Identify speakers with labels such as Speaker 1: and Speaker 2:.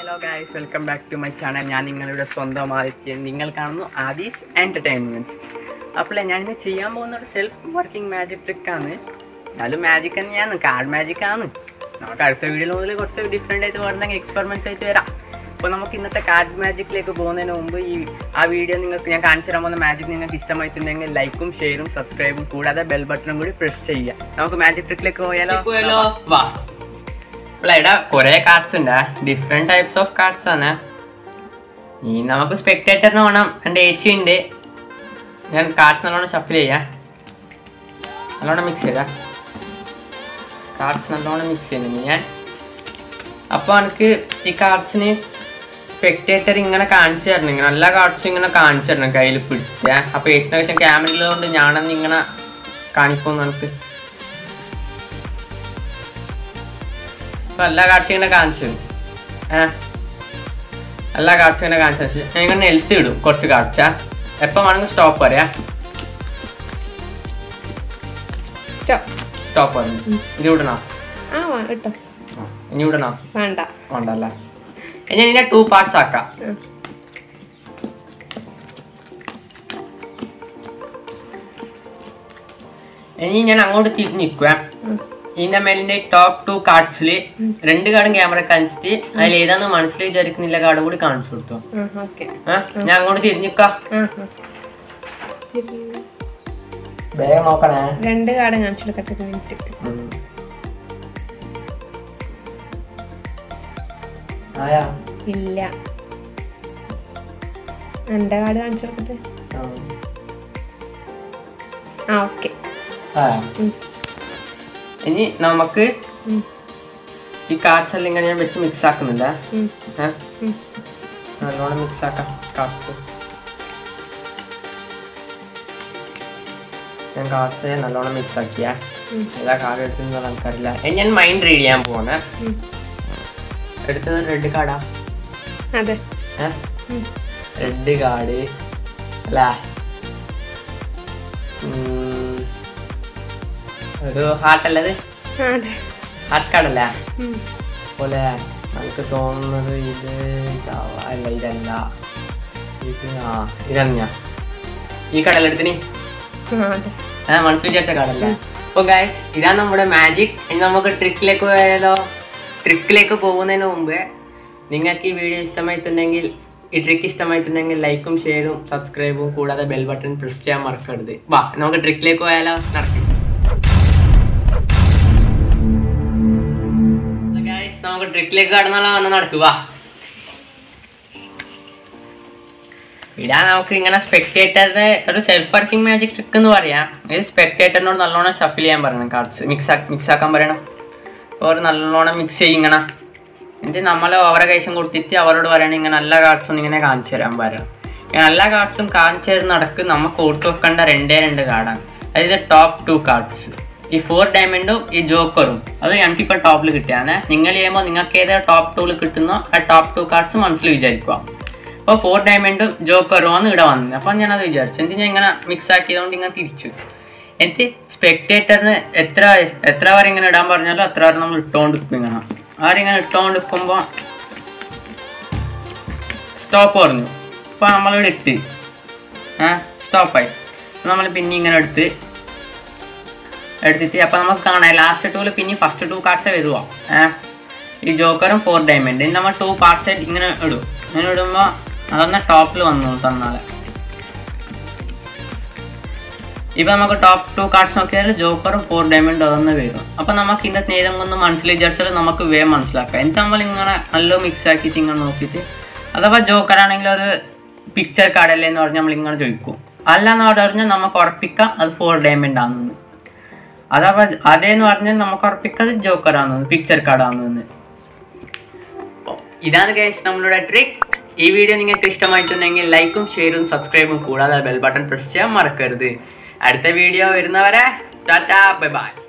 Speaker 1: Hello guys welcome back to my channel ഞാൻ നിങ്ങളുടെ സ്വന്തം ആദിത്യൻ നിങ്ങൾ കാണുന്നു ആദീസ് എൻ്റർടൈൻമെൻറ്റ്സ് അപ്പോൾ ഞാനിന്ന് ചെയ്യാൻ പോകുന്ന ഒരു സെൽഫ് വർക്കിംഗ് മാജിക് ട്രിക്കാണ് എന്നാലും മാജിക് തന്നെയാണ് കാർഡ് മാജിക് ആണ് നമുക്ക് അടുത്ത വീഡിയോയിൽ മുതൽ കുറച്ച് ഡിഫറെൻ്റ് ആയിട്ട് വേണമെങ്കിൽ എക്സ്പെരിമെൻറ്റ്സ് ആയിട്ട് വരാം അപ്പോൾ നമുക്ക് ഇന്നത്തെ കാർഡ് മാജിക്കിലേക്ക് പോകുന്നതിന് മുമ്പ് ഈ ആ വീഡിയോ നിങ്ങൾക്ക് ഞാൻ കാണിച്ചു തരാൻ പോകുന്ന മാജിക് നിങ്ങൾക്ക് ഇഷ്ടമായിട്ടുണ്ടെങ്കിൽ ലൈക്കും ഷെയറും സബ്സ്ക്രൈബും കൂടാതെ ബെൽ ബട്ടണും കൂടി പ്രസ് ചെയ്യുക നമുക്ക് മാജിക് ട്രിക്കിലേക്ക് പോയാലോ പോയാലോ വാ അപ്പോൾ ഇവിടെ കുറേ കാർഡ്സ് ഉണ്ട് ഡിഫറെൻറ്റ് ടൈപ്സ് ഓഫ് കാർഡ്സ് ആണ് ഈ നമുക്ക് സ്പെക്ടേറ്ററിന് വേണം എൻ്റെ ഏച്ചി ഉണ്ട് ഞാൻ കാർഡ്സ് നല്ലോണം ഷഫിൽ ചെയ്യാം നല്ലോണം മിക്സ് ചെയ്താ കാർഡ്സ് നല്ലോണം മിക്സ് ചെയ്യുന്നുണ്ട് ഞാൻ അപ്പോൾ എനിക്ക് ഈ കാർഡ്സിന് സ്പെക്ടേറ്റർ ഇങ്ങനെ കാണിച്ചു തരണം ഇങ്ങനെ എല്ലാ കാർഡ്സും ഇങ്ങനെ കാണിച്ചു തരണം കയ്യിൽ പിടിച്ചിട്ട് അപ്പോൾ ഏച്ചിനെ വെച്ചാൽ ക്യാമറയിലുള്ളതുകൊണ്ട് ഞാനന്ന് ഇങ്ങനെ കാണിക്കുമെന്ന് എനിക്ക് അപ്പൊ എല്ലാ കാർഡ്സും ഇങ്ങനെ കാണിച്ചു തരും. ഏ എല്ലാ കാർഡ്സും ഇങ്ങനെ കാണിച്ചു തരും. ഞാൻ ഇങ്ങനെ എഴുത്തി ഇടും കുറച്ച് കാർഡ്സാ എപ്പം വേണമെങ്കിൽ സ്റ്റോപ്പ് പറയാ
Speaker 2: സ്റ്റോപ്പ്
Speaker 1: സ്റ്റോപ്പ് പറഞ്ഞു ഇത് വിടണോ
Speaker 2: ആ വാ, ഇട്ടോ
Speaker 1: ഇനി വിടണോ
Speaker 2: വേണ്ട
Speaker 1: വേണ്ടല്ലേ ഞാൻ ഇതിന്റെ ടു പാർട്സ് ആക്കാം
Speaker 2: ഉം.
Speaker 1: ഇനി ഞാൻ അങ്ങോട്ട് തിരിഞ്ഞ് നിൽക്കുക
Speaker 2: ഉം.
Speaker 1: ഇതിന്റെ മേലിന്റെ ടോപ്പ് ടു കാർഡ്സിൽ രണ്ട് കാർഡും ക്യാമറ കാണിച്ചിട്ട് അതിൽ ഏതാന്ന് മനസ്സിൽ വിചാരിക്കുന്നില്ല കാർഡും കൂടി കാണിച്ചു കൊടുത്തു
Speaker 2: ആ ഓക്കെ
Speaker 1: ഏ? ഞാൻ അങ്ങോട്ട് തിരിഞ്ഞിക്കാം
Speaker 2: ആ ആ.
Speaker 1: വേഗം നോക്കണേ
Speaker 2: രണ്ട് കാർഡ് കാണിച്ചു കൊടുക്കട്ടെ ഒരു മിനിറ്റ്
Speaker 1: ഉം. ആയാ
Speaker 2: ഇല്ല എൻ്റെ കാർഡ് കാണിച്ചു കൊടുക്കട്ടെ
Speaker 1: ആ.
Speaker 2: ആ ഓക്കെ
Speaker 1: ആയാ. ഇനി നമുക്ക് ഈ കാർഡ്സ് എല്ലാം ഇങ്ങനെ ഞാൻ വെച്ച് മിക്സ് ആക്കുന്നില്ല ഏ? നല്ലോണം മിക്സ് ആക്കാം കാർഡ്സ് ഞാൻ കാർഡ്സ് നല്ലോണം മിക്സ് ആക്കിയ ഏതാ കാർഡ് എടുത്തെന്ന് നമുക്കറിയില്ല ഇനി ഞാൻ മൈൻഡ് റീഡ് ചെയ്യാൻ പോണേ എടുത്തത് റെഡ് കാർഡാ
Speaker 2: അതെ ഉം.
Speaker 1: റെഡ് കാർഡ് അല്ലേ ഒരു ഹാർട്ട് അല്ലത്
Speaker 2: ആ, അതെ
Speaker 1: ഹാർട്ട് കാർഡല്ലേ
Speaker 2: ഉം.
Speaker 1: പോലെ നമുക്ക് തോന്നുന്നത് ഇത് ഇതാവാ- അല്ല ഇതല്ല ഇത് ആ ഇതന്നെയാ ഈ കടലെടുത്തിന്
Speaker 2: ആ, അതെ
Speaker 1: ആ മനസ്സിൽ വിചാരിച്ച കടല്ല അപ്പോൾ ഗൈസ് ഇതാണ് നമ്മുടെ മാജിക് ഇനി നമുക്ക് ട്രിക്കിലേക്ക് പോയാലോ ട്രിക്കിലേക്ക് പോകുന്നതിന് മുമ്പ് നിങ്ങൾക്ക് ഈ വീഡിയോ ഇഷ്ടമായിട്ടുണ്ടെങ്കിൽ ഈ ട്രിക്ക് ഇഷ്ടമായിട്ടുണ്ടെങ്കിൽ ലൈക്കും ഷെയറും സബ്സ്ക്രൈബും കൂടാതെ ബെൽ ബട്ടൺ പ്രസ് ചെയ്യാൻ മറക്കരുത് വാ നമുക്ക് ട്രിക്കിലേക്ക് പോയാലോ നടക്കും ഗൈസ് നമുക്ക് ട്രിക്കിലേക്ക് കടന്നാലോ വന്ന് നടക്കുക ഇതാ നമുക്ക് ഇങ്ങനെ സ്പെക്ടേറ്ററിന്റെ ഒരു സെൽഫ് വർക്കിംഗ് മാജിക് ട്രിക്ക് എന്ന് പറയാം ഇത് സ്പെക്ടേറ്ററിനോട് നല്ലോണം ഷഫിൽ ചെയ്യാൻ പറയണം കാർഡ്സ് മിക്സ് മിക്സ് ആക്കാൻ പറയണം അവർ നല്ലോണം മിക്സ് ചെയ്യിങ്ങനെ എന്നിട്ട് നമ്മൾ അവരെ കൈശം കൊടുത്തിട്ട് അവരോട് പറയണം ഇങ്ങനെ എല്ലാ കാർഡ്സും ഇങ്ങനെ കാണിച്ചു തരാൻ പറയണം ഇങ്ങനെ എല്ലാ കാർഡ്സും കാണിച്ചു തരുന്ന നടക്ക് നമുക്ക് ഓർത്ത് വെക്കേണ്ട രണ്ടേ രണ്ട് കാർഡാണ് അതായത് ടോപ്പ് ടു കാർഡ്സ് ഈ ഫോർ ഡയമണ്ടും ഈ ജോക്കറും അത് എനിക്കിപ്പോൾ ടോപ്പിൽ കിട്ടിയാണ് നിങ്ങൾ ചെയ്യുമ്പോൾ നിങ്ങൾക്ക് ഏതാ ടോപ്പ് ടൂവിൽ കിട്ടുന്നോ ആ ടോപ്പ് ടു കാർഡ്സ് മനസ്സിൽ വിചാരിക്കുക അപ്പോൾ ഫോർ ഡയമണ്ടും ജോക്കറും ആണ് ഇവിടെ വന്നത് അപ്പം ഞാനത് വിചാരിച്ചു എന്നിട്ട് ഞാൻ ഇങ്ങനെ മിക്സ് ആക്കിയതുകൊണ്ട് ഇങ്ങനെ തിരിച്ചു എന്നിട്ട് സ്പെക്ടേറ്ററിന് എത്ര എത്ര വരെ ഇങ്ങനെ ഇടാൻ പറഞ്ഞാലും അത്ര വരെ നമ്മൾ ഇട്ടുകൊണ്ട് നിൽക്കും ഇങ്ങനെ ആരിങ്ങനെ ഇട്ടുകൊണ്ട് നിൽക്കുമ്പോൾ സ്റ്റോപ്പ് പറഞ്ഞു അപ്പോൾ നമ്മളിവിടെ ഇട്ട് ആ സ്റ്റോപ്പായി നമ്മൾ പിന്നെ ഇങ്ങനെ എടുത്ത് എടുത്തിട്ട് അപ്പം നമുക്ക് കാണാം ലാസ്റ്റ് ടൂവിൽ പിന്നെ ഫസ്റ്റ് ടു കാർഡ്സേ വരുമോ ഏഹ് ഈ ജോക്കറും ഫോർ ഡയമണ്ട് ഇനി നമ്മൾ ടു പാർട്സ് ഇങ്ങനെ ഇടും ഇങ്ങനെ ഇടുമ്പോൾ അതൊന്ന് ടോപ്പിൽ വന്നു തന്നാല് ഇപ്പൊ നമുക്ക് ടോപ്പ് ടു കാർഡ്സ് നോക്കിയാൽ ജോക്കറും ഫോർ ഡയമണ്ട് അതൊന്ന് വരും അപ്പൊ നമുക്ക് ഇന്നത്തെ നേരം ഒന്ന് മനസ്സിൽ വിചാരിച്ചാൽ നമുക്ക് വേഗം മനസ്സിലാക്കാം എന്നിട്ട് നമ്മൾ ഇങ്ങനെ നല്ല മിക്സ് ആക്കിയിട്ട് ഇങ്ങനെ നോക്കിയിട്ട് അഥവാ ജോക്കർ ആണെങ്കിൽ ഒരു പിക്ചർ കാർഡല്ലേ എന്ന് പറഞ്ഞാൽ നമ്മൾ ഇങ്ങനെ ചോദിക്കും അല്ല എന്ന് പറഞ്ഞാൽ നമുക്ക് ഉറപ്പിക്കാം അത് ഫോർ ഡയമണ്ട് ആണെന്ന് അഥവാ അതേന്ന് പറഞ്ഞാൽ നമുക്ക് ഉറപ്പിക്കാം അത് ജോക്കർ ആണെന്ന് പിക്ചർ കാർഡ് ആണെന്ന് ഇതാണ് കേസ് നമ്മളുടെ ട്രിക്ക് ഈ വീഡിയോ നിങ്ങൾക്ക് ഇഷ്ടമായിട്ടുണ്ടെങ്കിൽ ലൈക്കും ഷെയറും സബ്സ്ക്രൈബും കൂടാതെ ബെൽ ബട്ടൺ പ്രസ് ചെയ്യാൻ മറക്കരുത് അടുത്ത വീഡിയോ വരുന്നവരെ ടാറ്റാ ബൈ ബൈ